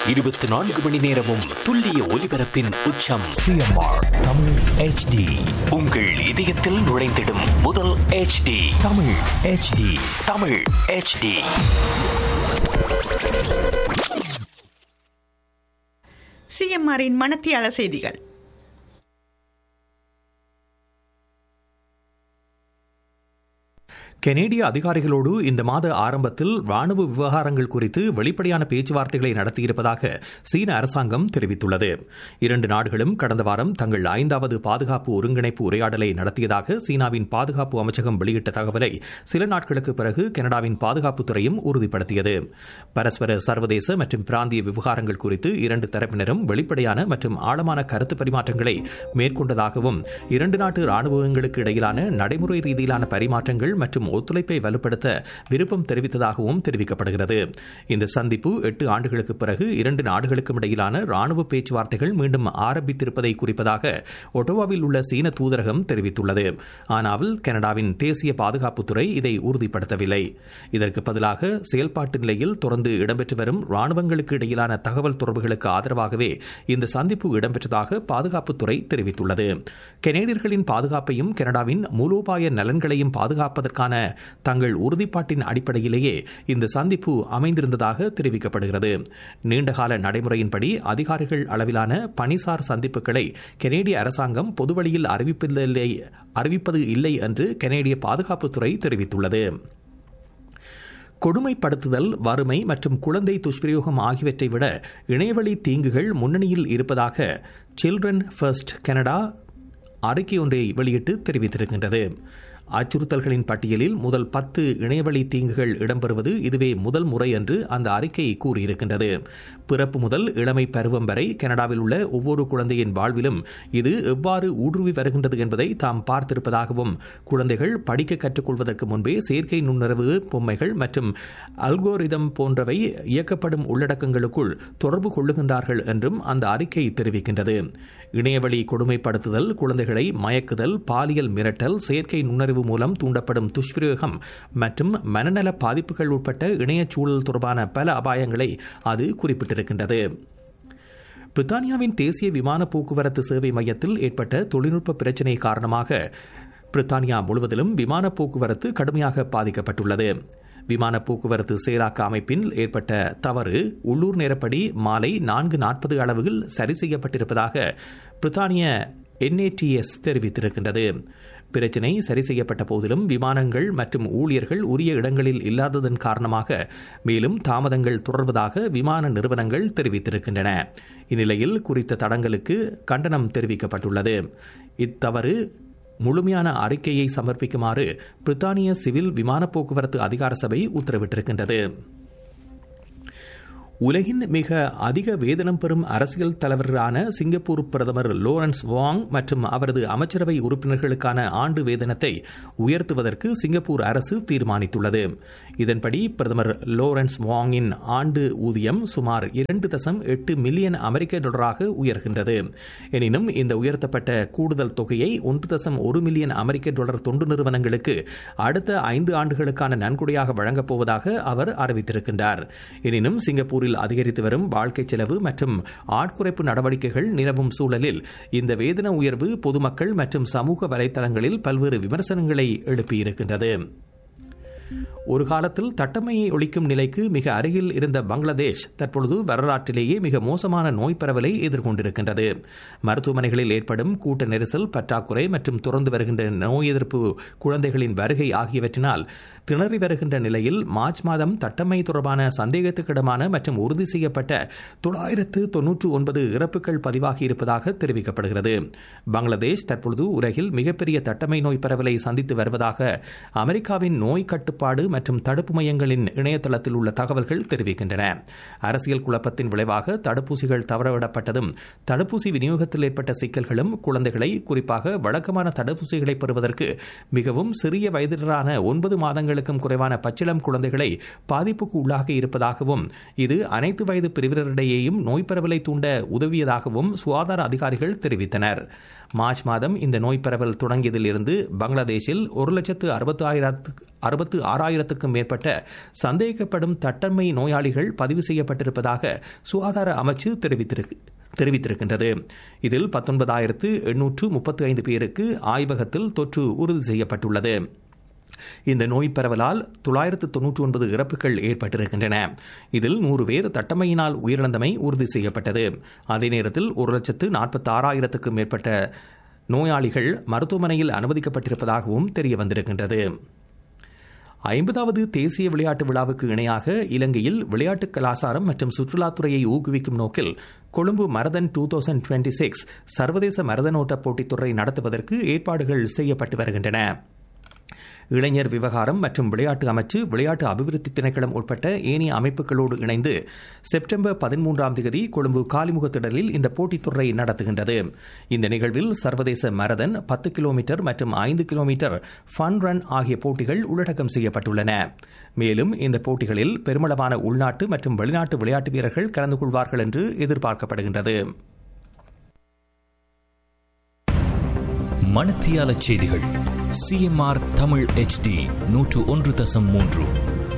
இருபத்தி நான்கு மணி நேரமும் துல்லிய ஒலிபரப்பின் உச்சம் சிஎம்ஆர் தமிழ் ஹெச்டி உங்கள் இதயத்தில் நுழைந்திடும் முதல் HD Tamil HD Tamil HD சிஎம்ஆரின் மனத்தியால செய்திகள் கெனேடிய அதிகாரிகளோடு இந்த மாத ஆரம்பத்தில் ராணுவ விவகாரங்கள் குறித்து வெளிப்படையான பேச்சுவார்த்தைகளை நடத்தியிருப்பதாக சீன அரசாங்கம் தெரிவித்துள்ளது இரண்டு நாடுகளும் கடந்த வாரம் தங்கள் ஐந்தாவது பாதுகாப்பு ஒருங்கிணைப்பு உரையாடலை நடத்தியதாக சீனாவின் பாதுகாப்பு அமைச்சகம் வெளியிட்ட தகவலை சில நாட்களுக்கு பிறகு கனடாவின் பாதுகாப்புத்துறையும் உறுதிப்படுத்தியது பரஸ்பர சர்வதேச மற்றும் பிராந்திய விவகாரங்கள் குறித்து இரண்டு தரப்பினரும் வெளிப்படையான மற்றும் ஆழமான கருத்து பரிமாற்றங்களை மேற்கொண்டதாகவும் இரண்டு நாட்டு ராணுவங்களுக்கு இடையிலான நடைமுறை ரீதியிலான பரிமாற்றங்கள் மற்றும் ஒத்துழைப்பை வலுப்படுத்த விருப்பம் தெரிவித்ததாகவும் தெரிவிக்கப்படுகிறது இந்த சந்திப்பு எட்டு ஆண்டுகளுக்கு பிறகு இரண்டு நாடுகளுக்கும் இடையிலான ராணுவ பேச்சுவார்த்தைகள் மீண்டும் ஆரம்பித்திருப்பதை குறிப்பதாக ஒட்டோவாவில் உள்ள சீன தூதரகம் தெரிவித்துள்ளது ஆனால் கனடாவின் தேசிய பாதுகாப்புத்துறை இதை உறுதிப்படுத்தவில்லை இதற்கு பதிலாக செயல்பாட்டு நிலையில் தொடர்ந்து இடம்பெற்று வரும் ராணுவங்களுக்கு இடையிலான தகவல் தொடர்புகளுக்கு ஆதரவாகவே இந்த சந்திப்பு இடம்பெற்றதாக பாதுகாப்புத்துறை தெரிவித்துள்ளது கெனேடியர்களின் பாதுகாப்பையும் கனடாவின் மூலோபாய நலன்களையும் பாதுகாப்பதற்கான தங்கள் உறுதிப்பாட்டின் அடிப்படையிலேயே இந்த சந்திப்பு அமைந்திருந்ததாக தெரிவிக்கப்படுகிறது நீண்டகால நடைமுறையின்படி அதிகாரிகள் அளவிலான பணிசார் சந்திப்புகளை கெனேடிய அரசாங்கம் பொதுவழியில் அறிவிப்பதில்லை அறிவிப்பது இல்லை என்று கெனேடிய பாதுகாப்புத்துறை தெரிவித்துள்ளது கொடுமைப்படுத்துதல் வறுமை மற்றும் குழந்தை துஷ்பிரயோகம் ஆகியவற்றை விட இணையவழி தீங்குகள் முன்னணியில் இருப்பதாக சில்ட்ரன் ஃபர்ஸ்ட் கனடா அறிக்கை ஒன்றை வெளியிட்டு தெரிவித்திருக்கின்றது அச்சுறுத்தல்களின் பட்டியலில் முதல் பத்து இணையவழி தீங்குகள் இடம்பெறுவது இதுவே முதல் முறை என்று அந்த அறிக்கை கூறியிருக்கின்றது பிறப்பு முதல் இளமை பருவம் வரை கனடாவில் உள்ள ஒவ்வொரு குழந்தையின் வாழ்விலும் இது எவ்வாறு ஊடுருவி வருகின்றது என்பதை தாம் பார்த்திருப்பதாகவும் குழந்தைகள் படிக்க கற்றுக்கொள்வதற்கு முன்பே செயற்கை நுண்ணறிவு பொம்மைகள் மற்றும் அல்கோரிதம் போன்றவை இயக்கப்படும் உள்ளடக்கங்களுக்குள் தொடர்பு கொள்ளுகின்றார்கள் என்றும் அந்த அறிக்கை தெரிவிக்கின்றது இணையவழி கொடுமைப்படுத்துதல் குழந்தைகளை மயக்குதல் பாலியல் மிரட்டல் செயற்கை நுண்ணறிவு மூலம் தூண்டப்படும் துஷ்பிரயோகம் மற்றும் மனநல பாதிப்புகள் உட்பட்ட இணைய சூழல் தொடர்பான பல அபாயங்களை அது குறிப்பிட்டிருக்கின்றது பிரித்தானியாவின் தேசிய விமான போக்குவரத்து சேவை மையத்தில் ஏற்பட்ட தொழில்நுட்ப பிரச்சினை காரணமாக பிரித்தானியா முழுவதிலும் விமான போக்குவரத்து கடுமையாக பாதிக்கப்பட்டுள்ளது விமான போக்குவரத்து செயலாக்க அமைப்பில் ஏற்பட்ட தவறு உள்ளூர் நேரப்படி மாலை நான்கு நாற்பது அளவில் சரி செய்யப்பட்டிருப்பதாக பிரித்தானிய என்ஏடிஎஸ் தெரிவித்திருக்கின்றது பிரச்சினை சரி செய்யப்பட்ட போதிலும் விமானங்கள் மற்றும் ஊழியர்கள் உரிய இடங்களில் இல்லாததன் காரணமாக மேலும் தாமதங்கள் தொடர்வதாக விமான நிறுவனங்கள் தெரிவித்திருக்கின்றன இந்நிலையில் குறித்த தடங்களுக்கு கண்டனம் தெரிவிக்கப்பட்டுள்ளது இத்தவறு முழுமையான அறிக்கையை சமர்ப்பிக்குமாறு பிரித்தானிய சிவில் விமான போக்குவரத்து அதிகார சபை உத்தரவிட்டிருக்கின்றது உலகின் மிக அதிக வேதனம் பெறும் அரசியல் தலைவரான சிங்கப்பூர் பிரதமர் லோரன்ஸ் வாங் மற்றும் அவரது அமைச்சரவை உறுப்பினர்களுக்கான ஆண்டு வேதனத்தை உயர்த்துவதற்கு சிங்கப்பூர் அரசு தீர்மானித்துள்ளது இதன்படி பிரதமர் லோரன்ஸ் வாங்கின் ஆண்டு ஊதியம் சுமார் இரண்டு தசம் எட்டு மில்லியன் அமெரிக்க டாலராக உயர்கின்றது எனினும் இந்த உயர்த்தப்பட்ட கூடுதல் தொகையை ஒன்று தசம் ஒரு மில்லியன் அமெரிக்க டாலர் தொண்டு நிறுவனங்களுக்கு அடுத்த ஐந்து ஆண்டுகளுக்கான நன்கொடையாக வழங்கப் போவதாக அவர் அறிவித்திருக்கின்றார் எனினும் சிங்கப்பூரில் சிங்கப்பூரில் அதிகரித்து வரும் வாழ்க்கை செலவு மற்றும் ஆட்குறைப்பு நடவடிக்கைகள் நிலவும் சூழலில் இந்த வேதன உயர்வு பொதுமக்கள் மற்றும் சமூக வலைதளங்களில் பல்வேறு விமர்சனங்களை எழுப்பியிருக்கின்றது ஒரு காலத்தில் தட்டமையை ஒழிக்கும் நிலைக்கு மிக அருகில் இருந்த பங்களாதேஷ் தற்பொழுது வரலாற்றிலேயே மிக மோசமான நோய் பரவலை எதிர்கொண்டிருக்கின்றது மருத்துவமனைகளில் ஏற்படும் கூட்ட நெரிசல் பற்றாக்குறை மற்றும் தொடர்ந்து வருகின்ற நோய் எதிர்ப்பு குழந்தைகளின் வருகை ஆகியவற்றினால் திணறி வருகின்ற நிலையில் மார்ச் மாதம் தட்டமை தொடர்பான சந்தேகத்துக்கிடமான மற்றும் உறுதி செய்யப்பட்ட தொள்ளாயிரத்து தொன்னூற்று ஒன்பது இறப்புகள் பதிவாகி இருப்பதாக தெரிவிக்கப்படுகிறது பங்களாதேஷ் தற்பொழுது உலகில் மிகப்பெரிய தட்டமை நோய் பரவலை சந்தித்து வருவதாக அமெரிக்காவின் நோய் கட்டுப்பாடு மற்றும் தடுப்பு மையங்களின் இணையதளத்தில் உள்ள தகவல்கள் தெரிவிக்கின்றன அரசியல் குழப்பத்தின் விளைவாக தடுப்பூசிகள் தவறவிடப்பட்டதும் தடுப்பூசி விநியோகத்தில் ஏற்பட்ட சிக்கல்களும் குழந்தைகளை குறிப்பாக வழக்கமான தடுப்பூசிகளை பெறுவதற்கு மிகவும் சிறிய வயதினரான ஒன்பது மாதங்களுக்கும் குறைவான பச்சிளம் குழந்தைகளை பாதிப்புக்கு உள்ளாகி இருப்பதாகவும் இது அனைத்து வயது பிரிவினரிடையேயும் நோய் பரவலை தூண்ட உதவியதாகவும் சுகாதார அதிகாரிகள் தெரிவித்தனர் மார்ச் மாதம் இந்த நோய் பரவல் தொடங்கியதில் இருந்து பங்களாதேஷில் ஒரு லட்சத்து அறுபத்தி ஆயிரத்து அறுபத்து ஆறாயிரத்து ஆறாயிரத்துக்கும் மேற்பட்ட சந்தேகிக்கப்படும் தட்டம்மை நோயாளிகள் பதிவு செய்யப்பட்டிருப்பதாக சுகாதார அமைச்சு தெரிவித்திருக்கு தெரிவித்திருக்கின்றது இதில் பத்தொன்பதாயிரத்து எண்ணூற்று முப்பத்தி ஐந்து பேருக்கு ஆய்வகத்தில் தொற்று உறுதி செய்யப்பட்டுள்ளது இந்த நோய் பரவலால் தொள்ளாயிரத்து தொன்னூற்றி ஒன்பது இறப்புகள் ஏற்பட்டிருக்கின்றன இதில் நூறு பேர் தட்டமையினால் உயிரிழந்தமை உறுதி செய்யப்பட்டது அதே நேரத்தில் ஒரு லட்சத்து நாற்பத்தி ஆறாயிரத்துக்கும் மேற்பட்ட நோயாளிகள் மருத்துவமனையில் அனுமதிக்கப்பட்டிருப்பதாகவும் தெரிய வந்திருக்கின்றது ஐம்பதாவது தேசிய விளையாட்டு விழாவுக்கு இணையாக இலங்கையில் விளையாட்டு கலாசாரம் மற்றும் சுற்றுலாத்துறையை ஊக்குவிக்கும் நோக்கில் Colombo marathon two thousand twenty six சர்வதேச மரதனோட்ட போட்டித் தொடரை நடத்துவதற்கு ஏற்பாடுகள் செய்யப்பட்டு வருகின்றன இளைஞர் விவகாரம் மற்றும் விளையாட்டு அமைச்சு விளையாட்டு அபிவிருத்தி திணைக்களம் உட்பட்ட ஏனைய அமைப்புகளோடு இணைந்து செப்டம்பர் பதிமூன்றாம் தேதி கொழும்பு காலிமுக திடலில் இந்த போட்டித் தொடரை நடத்துகின்றது இந்த நிகழ்வில் சர்வதேச மரதன் பத்து கிலோமீட்டர் மற்றும் ஐந்து கிலோமீட்டர் ஃபன் ரன் ஆகிய போட்டிகள் உள்ளடக்கம் செய்யப்பட்டுள்ளன மேலும் இந்த போட்டிகளில் பெருமளவான உள்நாட்டு மற்றும் வெளிநாட்டு விளையாட்டு வீரர்கள் கலந்து கொள்வார்கள் என்று எதிர்பார்க்கப்படுகின்றது மணத்தியால செய்திகள் சிஎம்ஆர் தமிழ் HD நூற்று ஒன்று தசம் மூன்று